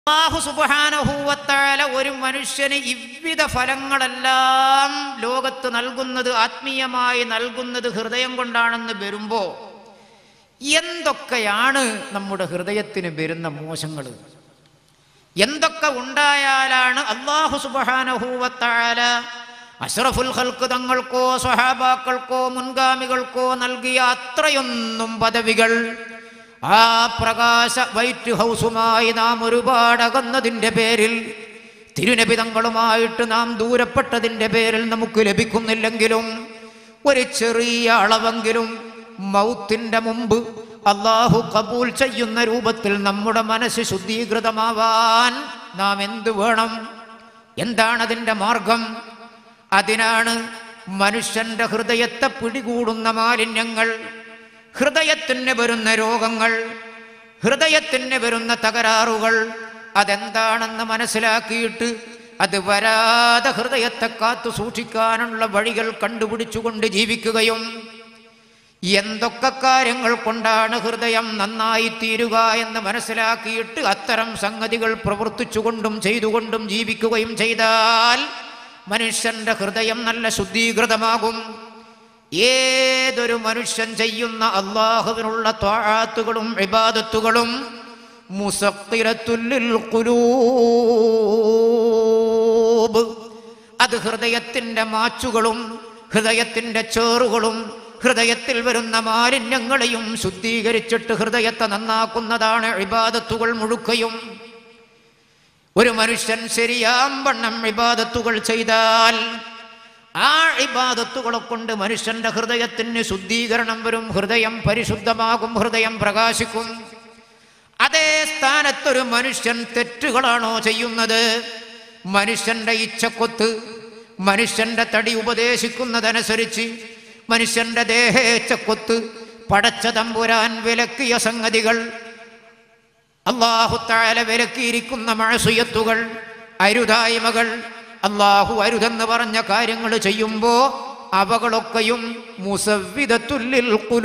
അള്ളാഹു സുബാനഹൂവത്താല ഒരു മനുഷ്യന് ഇவ்வித ഫലങ്ങളെല്ലാം ലോകത്ത് നൽകുന്നത് ആത്മീയമായി നൽകുന്നത് ഹൃദയം കൊണ്ടാണെന്ന് വരുമ്പോ എന്തൊക്കെയാണ് നമ്മുടെ ഹൃദയത്തിന് വരുന്ന മോശങ്ങൾ എന്തൊക്കെ ഉണ്ടായാലാണ് അള്ളാഹു സുബാനഹൂവത്താല അഷ്റഫുൽ ഹൽക്ക് തങ്ങൾക്കോ സ്വഹാബാക്കൾക്കോ മുൻഗാമികൾക്കോ നൽകിയ അത്രയൊന്നും പദവികൾ ആ പ്രകാശ വൈറ്റ് ഹൗസുമായി നാം ഒരുപാട് അകന്നതിൻ്റെ പേരിൽ തിരുനബിതങ്ങളുമായിട്ട് നാം ദൂരപ്പെട്ടതിൻ്റെ പേരിൽ നമുക്ക് ലഭിക്കുന്നില്ലെങ്കിലും ഒരു ചെറിയ അളവെങ്കിലും മൗത്തിൻ്റെ മുമ്പ് അള്ളാഹു കബൂൽ ചെയ്യുന്ന രൂപത്തിൽ നമ്മുടെ മനസ്സ് ശുദ്ധീകൃതമാവാൻ നാം എന്ത് വേണം എന്താണ് അതിൻ്റെ മാർഗം അതിനാണ് മനുഷ്യന്റെ ഹൃദയത്തെ പിടികൂടുന്ന മാലിന്യങ്ങൾ ഹൃദയത്തിന് വരുന്ന രോഗങ്ങൾ ഹൃദയത്തിന് വരുന്ന തകരാറുകൾ അതെന്താണെന്ന് മനസ്സിലാക്കിയിട്ട് അത് വരാതെ ഹൃദയത്തെ കാത്തു സൂക്ഷിക്കാനുള്ള വഴികൾ കണ്ടുപിടിച്ചുകൊണ്ട് ജീവിക്കുകയും എന്തൊക്കെ കാര്യങ്ങൾ കൊണ്ടാണ് ഹൃദയം നന്നായി തീരുക എന്ന് മനസ്സിലാക്കിയിട്ട് അത്തരം സംഗതികൾ പ്രവർത്തിച്ചുകൊണ്ടും ചെയ്തുകൊണ്ടും ജീവിക്കുകയും ചെയ്താൽ മനുഷ്യന്റെ ഹൃദയം നല്ല ശുദ്ധീകൃതമാകും ഏതൊരു മനുഷ്യൻ ചെയ്യുന്ന അള്ളാഹുവിനുള്ള ത്വാഴാത്തുകളും ഇബാദത്തുകളും മുസക്കിരത്തുല്ലിൽ കുലൂബ് അത് ഹൃദയത്തിൻ്റെ മാച്ചുകളും ഹൃദയത്തിൻ്റെ ചേറുകളും ഹൃദയത്തിൽ വരുന്ന മാലിന്യങ്ങളെയും ശുദ്ധീകരിച്ചിട്ട് ഹൃദയത്തെ നന്നാക്കുന്നതാണ് ഇബാദത്തുകൾ മുഴുക്കയും ഒരു മനുഷ്യൻ ശരിയാം വണ്ണം ഇബാദത്തുകൾ ചെയ്താൽ ആ ഇബാദത്തുകളെ കൊണ്ട് മനുഷ്യന്റെ ഹൃദയത്തിന് ശുദ്ധീകരണം വരും ഹൃദയം പരിശുദ്ധമാകും ഹൃദയം പ്രകാശിക്കും അതേ സ്ഥാനത്തൊരു മനുഷ്യൻ തെറ്റുകളാണോ ചെയ്യുന്നത് മനുഷ്യന്റെ ഇച്ഛക്കൊത്ത് മനുഷ്യന്റെ തടി ഉപദേശിക്കുന്നതനുസരിച്ച് മനുഷ്യന്റെ ദേഹേച്ഛക്കൊത്ത് പടച്ച തമ്പുരാൻ വിലക്കിയ സംഗതികൾ അള്ളാഹുത്താല വിലക്കിയിരിക്കുന്ന മഴസുയത്തുകൾ അരുതായ്മകൾ അള്ളാഹു അരുതെന്ന് പറഞ്ഞ കാര്യങ്ങൾ ചെയ്യുമ്പോ അവകളൊക്കെയും മുസവിധത്തുല്ലിൽ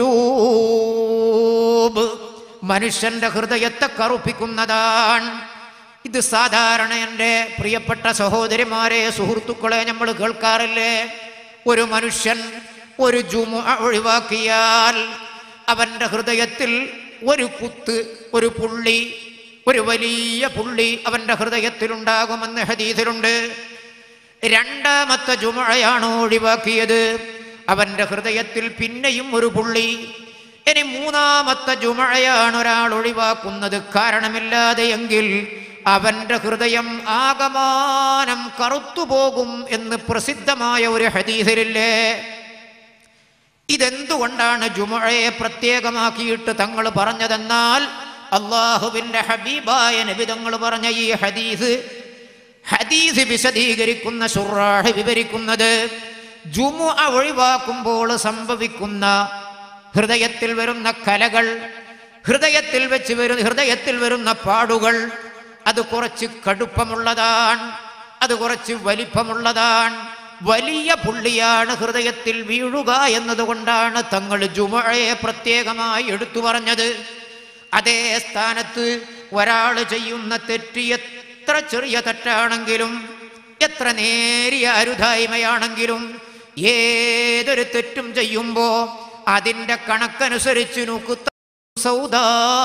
കുലൂബ് മനുഷ്യന്റെ ഹൃദയത്തെ കറുപ്പിക്കുന്നതാണ് ഇത് സാധാരണ എൻ്റെ പ്രിയപ്പെട്ട സഹോദരിമാരെ സുഹൃത്തുക്കളെ നമ്മൾ കേൾക്കാറില്ലേ ഒരു മനുഷ്യൻ ഒരു ജുമു ഒഴിവാക്കിയാൽ അവൻ്റെ ഹൃദയത്തിൽ ഒരു കുത്ത് ഒരു പുള്ളി ഒരു വലിയ പുള്ളി അവൻ്റെ ഹൃദയത്തിലുണ്ടാകുമെന്ന് ഹദീസിലുണ്ട് രണ്ടാമത്തെ ജുമഴയാണോ ഒഴിവാക്കിയത് അവൻ്റെ ഹൃദയത്തിൽ പിന്നെയും ഒരു പുള്ളി ഇനി മൂന്നാമത്തെ ജുമഴയാണ് ഒരാൾ ഒഴിവാക്കുന്നത് കാരണമില്ലാതെ എങ്കിൽ അവൻ്റെ ഹൃദയം ആകമാനം കറുത്തുപോകും എന്ന് പ്രസിദ്ധമായ ഒരു ഹദീസിലില്ലേ ഇതെന്തുകൊണ്ടാണ് ജുമഴയെ പ്രത്യേകമാക്കിയിട്ട് തങ്ങൾ പറഞ്ഞതെന്നാൽ അള്ളാഹുവിൻ്റെ ഹബീബായ നബിതങ്ങൾ പറഞ്ഞ ഈ ഹദീസ് ഹദീസ് വിശദീകരിക്കുന്ന സുറാഹ് വിവരിക്കുന്നത് ജുമു ഒഴിവാക്കുമ്പോൾ സംഭവിക്കുന്ന ഹൃദയത്തിൽ വരുന്ന കലകൾ ഹൃദയത്തിൽ വെച്ച് വരുന്ന ഹൃദയത്തിൽ വരുന്ന പാടുകൾ അത് കുറച്ച് കടുപ്പമുള്ളതാണ് അത് കുറച്ച് വലിപ്പമുള്ളതാണ് വലിയ പുള്ളിയാണ് ഹൃദയത്തിൽ വീഴുക എന്നതുകൊണ്ടാണ് തങ്ങൾ ജുമഴയെ പ്രത്യേകമായി എടുത്തു പറഞ്ഞത് അതേ സ്ഥാനത്ത് ഒരാൾ ചെയ്യുന്ന തെറ്റ് എത്ര ചെറിയ തെറ്റാണെങ്കിലും എത്ര നേരിയ അരുതായ്മയാണെങ്കിലും ഏതൊരു തെറ്റും ചെയ്യുമ്പോ അതിൻ്റെ കണക്കനുസരിച്ച് നോക്കുന്ന സൗദാ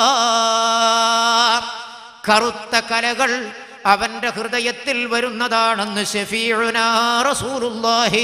കറുത്ത കലകൾ അവന്റെ ഹൃദയത്തിൽ വരുന്നതാണെന്ന് ഷഫീഉനാ റസൂലുള്ളാഹി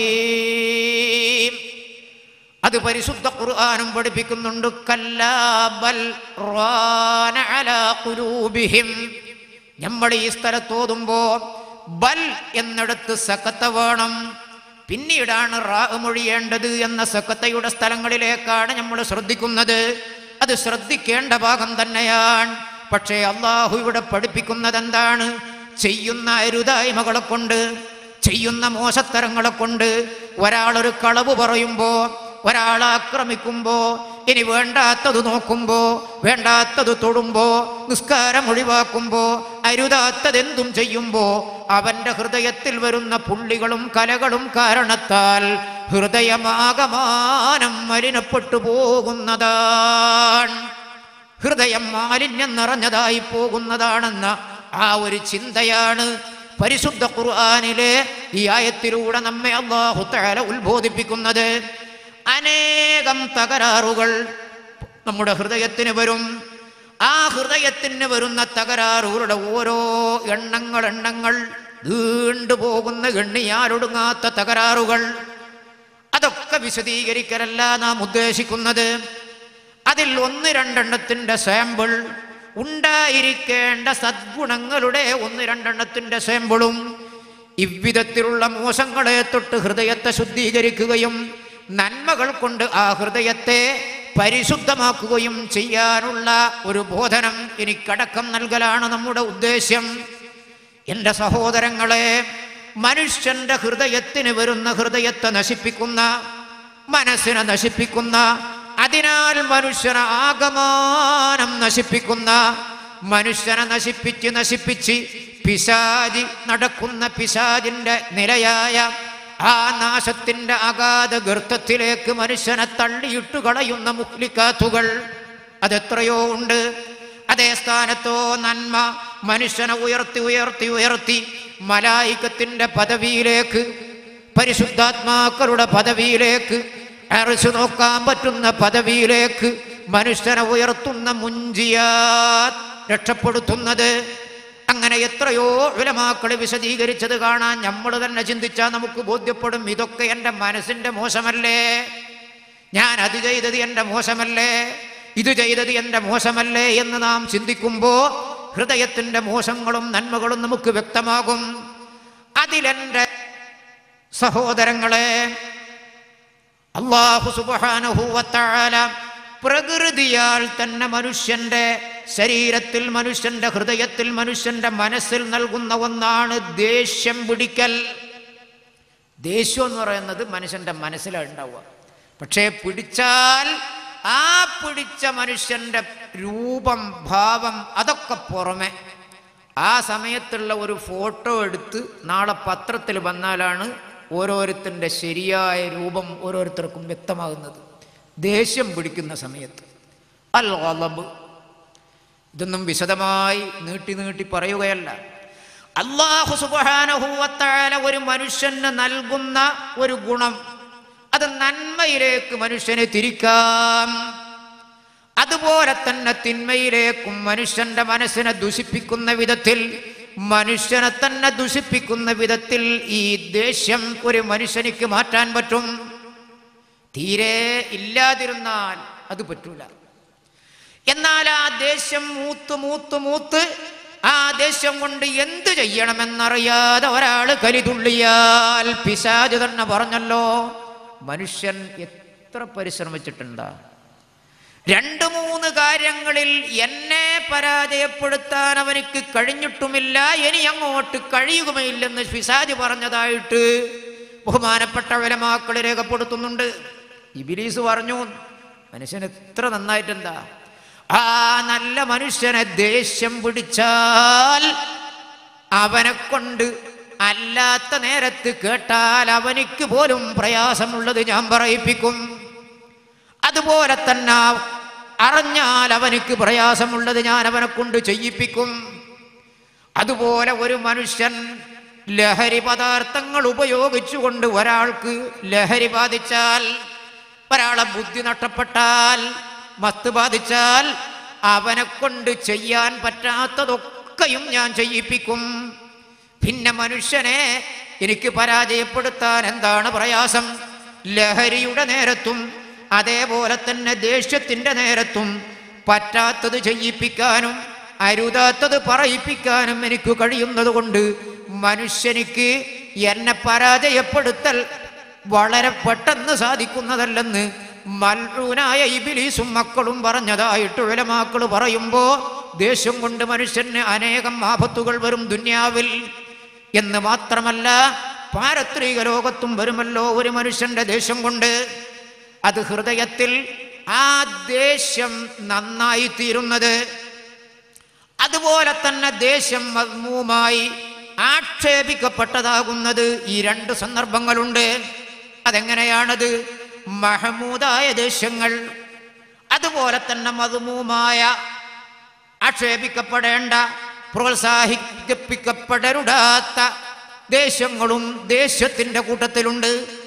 അത് പരിശുദ്ധ ഖുർആനും പഠിപ്പിക്കുന്നുണ്ട് കല്ലാ ബൽ റാന അലാ ഖുലൂബിഹിം നമ്മൾ ഈ സ്ഥലത്ത് ഓതുമ്പോ ബൽ എന്നിടത്ത് സക്കത്ത വേണം പിന്നീടാണ് റാ മൊഴിയേണ്ടത് എന്ന സക്കത്തയുടെ സ്ഥലങ്ങളിലേക്കാണ് നമ്മൾ ശ്രദ്ധിക്കുന്നത് അത് ശ്രദ്ധിക്കേണ്ട ഭാഗം തന്നെയാണ് പക്ഷേ അള്ളാഹു ഇവിടെ പഠിപ്പിക്കുന്നത് എന്താണ് ചെയ്യുന്ന അരുതായ്മകളെ കൊണ്ട് ചെയ്യുന്ന മോശത്തരങ്ങളെ കൊണ്ട് ഒരാളൊരു കളവ് പറയുമ്പോ ഒരാളെ ആക്രമിക്കുമ്പോ ഇനി വേണ്ടാത്തത് നോക്കുമ്പോ വേണ്ടാത്തത് തൊടുമ്പോ നിസ്കാരം ഒഴിവാക്കുമ്പോ അരുതാത്തതെന്തും ചെയ്യുമ്പോ അവന്റെ ഹൃദയത്തിൽ വരുന്ന പുള്ളികളും കലകളും കാരണത്താൽ ഹൃദയമാകമാനം മലിനപ്പെട്ടു പോകുന്നതാണ് ഹൃദയം മാലിന്യം നിറഞ്ഞതായി പോകുന്നതാണെന്ന ആ ഒരു ചിന്തയാണ് പരിശുദ്ധ ഖുർആനിലെ ഈ ആയത്തിലൂടെ നമ്മെ അള്ളാഹു തആല ഉത്ബോധിപ്പിക്കുന്നത് അനേകം തകരാറുകൾ നമ്മുടെ ഹൃദയത്തിന് വരും ആ ഹൃദയത്തിന് വരുന്ന തകരാറുകളുടെ ഓരോ എണ്ണങ്ങൾ എണ്ണങ്ങൾ നീണ്ടുപോകുന്ന എണ്ണിയാലൊടുങ്ങാത്ത തകരാറുകൾ അതൊക്കെ വിശദീകരിക്കലല്ല നാം ഉദ്ദേശിക്കുന്നത് അതിൽ ഒന്ന് രണ്ടെണ്ണത്തിൻ്റെ സാമ്പിൾ ഉണ്ടായിരിക്കേണ്ട സദ്ഗുണങ്ങളുടെ ഒന്ന് രണ്ടെണ്ണത്തിൻ്റെ സാമ്പിളും ഇவ்விധത്തിലുള്ള മോശങ്ങളെ തൊട്ട് ഹൃദയത്തെ ശുദ്ധീകരിക്കുകയും നന്മകൾ കൊണ്ട് ആ ഹൃദയത്തെ പരിശുദ്ധമാക്കുകയും ചെയ്യാനുള്ള ഒരു ബോധനം എനിക്കടക്കം നൽകലാണ് നമ്മുടെ ഉദ്ദേശ്യം എൻ്റെ സഹോദരങ്ങളെ മനുഷ്യന്റെ ഹൃദയത്തിന് വരുന്ന ഹൃദയത്തെ നശിപ്പിക്കുന്ന മനസ്സിനെ നശിപ്പിക്കുന്ന അതിനാൽ മനുഷ്യനെ ആകമാനം നശിപ്പിക്കുന്ന മനുഷ്യനെ നശിപ്പിച്ച് നശിപ്പിച്ച് പിശാജി നടക്കുന്ന പിശാജിന്റെ നിലയായ ആ നാശത്തിന്റെ അഗാധ ഗർത്തത്തിലേക്ക് മനുഷ്യനെ തള്ളിയിട്ടു കളയുന്ന മുക്ലിക്കാത്തുകൾ അതെത്രയോ ഉണ്ട് അതേ സ്ഥാനത്തോ നന്മ മനുഷ്യനെ ഉയർത്തി ഉയർത്തി ഉയർത്തി മലായിക്കത്തിന്റെ പദവിയിലേക്ക് പരിശുദ്ധാത്മാക്കളുടെ പദവിയിലേക്ക് അറച്ചു നോക്കാൻ പറ്റുന്ന പദവിയിലേക്ക് മനുഷ്യനെ ഉയർത്തുന്ന മുഞ്ചിയാ രക്ഷപ്പെടുത്തുന്നത് അങ്ങനെ എത്രയോ വിലമാക്കൾ വിശദീകരിച്ചത് കാണാൻ നമ്മൾ തന്നെ ചിന്തിച്ചാൽ നമുക്ക് ബോധ്യപ്പെടും ഇതൊക്കെ എൻ്റെ മനസ്സിൻ്റെ മോശമല്ലേ ഞാൻ അത് ചെയ്തത് എൻ്റെ മോശമല്ലേ ഇത് ചെയ്തത് എൻ്റെ മോശമല്ലേ എന്ന് നാം ചിന്തിക്കുമ്പോൾ ഹൃദയത്തിൻ്റെ മോശങ്ങളും നന്മകളും നമുക്ക് വ്യക്തമാകും അതിലെൻ്റെ സഹോദരങ്ങളെ അള്ളാഹു സുബാനുഭൂവത്താല പ്രകൃതിയാൽ തന്നെ മനുഷ്യന്റെ ശരീരത്തിൽ മനുഷ്യന്റെ ഹൃദയത്തിൽ മനുഷ്യന്റെ മനസ്സിൽ നൽകുന്ന ഒന്നാണ് ദേഷ്യം പിടിക്കൽ ദേഷ്യം എന്ന് പറയുന്നത് മനുഷ്യന്റെ മനസ്സിലാണ് ഉണ്ടാവുക പക്ഷേ പിടിച്ചാൽ ആ പിടിച്ച മനുഷ്യന്റെ രൂപം ഭാവം അതൊക്കെ പുറമെ ആ സമയത്തുള്ള ഒരു ഫോട്ടോ എടുത്ത് നാളെ പത്രത്തിൽ വന്നാലാണ് ഓരോരുത്തരുടെ ശരിയായ രൂപം ഓരോരുത്തർക്കും വ്യക്തമാകുന്നത് ദേഷ്യം പിടിക്കുന്ന സമയത്ത് അൽ ഗളബ് ഇതൊന്നും വിശദമായി നീട്ടി നീട്ടി പറയുകയല്ല അള്ളാഹു സുബാനഹൂവത്താല ഒരു മനുഷ്യന് നൽകുന്ന ഒരു ഗുണം അത് നന്മയിലേക്ക് മനുഷ്യനെ തിരിക്കാം അതുപോലെ തന്നെ തിന്മയിലേക്കും മനുഷ്യന്റെ മനസ്സിനെ ദുഷിപ്പിക്കുന്ന വിധത്തിൽ മനുഷ്യനെ തന്നെ ദുഷിപ്പിക്കുന്ന വിധത്തിൽ ഈ ദേഷ്യം ഒരു മനുഷ്യനിക്ക് മാറ്റാൻ പറ്റും തീരെ ഇല്ലാതിരുന്നാൽ അത് പറ്റൂല എന്നാൽ ആ ദേഷ്യം മൂത്ത് മൂത്ത് മൂത്ത് ആ ദേഷ്യം കൊണ്ട് എന്തു ചെയ്യണമെന്നറിയാതെ ഒരാൾ കലിതുള്ളിയാൽ പിശാജ് തന്നെ പറഞ്ഞല്ലോ മനുഷ്യൻ എത്ര പരിശ്രമിച്ചിട്ടുണ്ടാ രണ്ട് മൂന്ന് കാര്യങ്ങളിൽ എന്നെ പരാജയപ്പെടുത്താൻ അവനിക്ക് കഴിഞ്ഞിട്ടുമില്ല ഇനി അങ്ങോട്ട് കഴിയുകയില്ലെന്ന് പിശാജ് പറഞ്ഞതായിട്ട് ബഹുമാനപ്പെട്ട വിലമാക്കൾ രേഖപ്പെടുത്തുന്നുണ്ട് ഇബിലീസ് പറഞ്ഞു മനുഷ്യൻ എത്ര നന്നായിട്ടെന്താ ആ നല്ല മനുഷ്യനെ ദേഷ്യം പിടിച്ചാൽ അവനെ കൊണ്ട് അല്ലാത്ത നേരത്ത് കേട്ടാൽ അവനിക്ക് പോലും പ്രയാസമുള്ളത് ഞാൻ പറയിപ്പിക്കും അതുപോലെ തന്നെ അറിഞ്ഞാൽ അവനിക്ക് പ്രയാസമുള്ളത് ഞാൻ അവനെ കൊണ്ട് ചെയ്യിപ്പിക്കും അതുപോലെ ഒരു മനുഷ്യൻ ലഹരി പദാർത്ഥങ്ങൾ ഉപയോഗിച്ചുകൊണ്ട് ഒരാൾക്ക് ലഹരി ബാധിച്ചാൽ ഒരാളെ ബുദ്ധി നഷ്ടപ്പെട്ടാൽ മത്ത് ബാധിച്ചാൽ അവനെ കൊണ്ട് ചെയ്യാൻ പറ്റാത്തതൊക്കെയും ഞാൻ ചെയ്യിപ്പിക്കും പിന്നെ മനുഷ്യനെ എനിക്ക് പരാജയപ്പെടുത്താൻ എന്താണ് പ്രയാസം ലഹരിയുടെ നേരത്തും അതേപോലെ തന്നെ ദേഷ്യത്തിൻ്റെ നേരത്തും പറ്റാത്തത് ചെയ്യിപ്പിക്കാനും അരുതാത്തത് പറയിപ്പിക്കാനും എനിക്ക് കഴിയുന്നത് കൊണ്ട് മനുഷ്യനിക്ക് എന്നെ പരാജയപ്പെടുത്തൽ വളരെ പെട്ടെന്ന് സാധിക്കുന്നതല്ലെന്ന് മൽറൂനായ ഇബിലീസും മക്കളും പറഞ്ഞതായിട്ട് വിലമാക്കൾ പറയുമ്പോൾ ദേഷ്യം കൊണ്ട് മനുഷ്യന് അനേകം ആപത്തുകൾ വരും ദുന്യാവിൽ എന്ന് മാത്രമല്ല പാരത്രിക ലോകത്തും വരുമല്ലോ ഒരു മനുഷ്യന്റെ ദേഷ്യം കൊണ്ട് അത് ഹൃദയത്തിൽ ആ ദേഷ്യം നന്നായി തീരുന്നത് അതുപോലെ തന്നെ ദേഷ്യം മദ്മൂമായി ആക്ഷേപിക്കപ്പെട്ടതാകുന്നത് ഈ രണ്ട് സന്ദർഭങ്ങളുണ്ട് അതെങ്ങനെയാണത് മഹമൂദായ ദേഷ്യങ്ങൾ അതുപോലെ തന്നെ മധുമൂമായ ആക്ഷേപിക്കപ്പെടേണ്ട പ്രോത്സാഹിപ്പിക്കപ്പെടരുടാത്ത ദേശങ്ങളും ദേശത്തിൻ്റെ കൂട്ടത്തിലുണ്ട്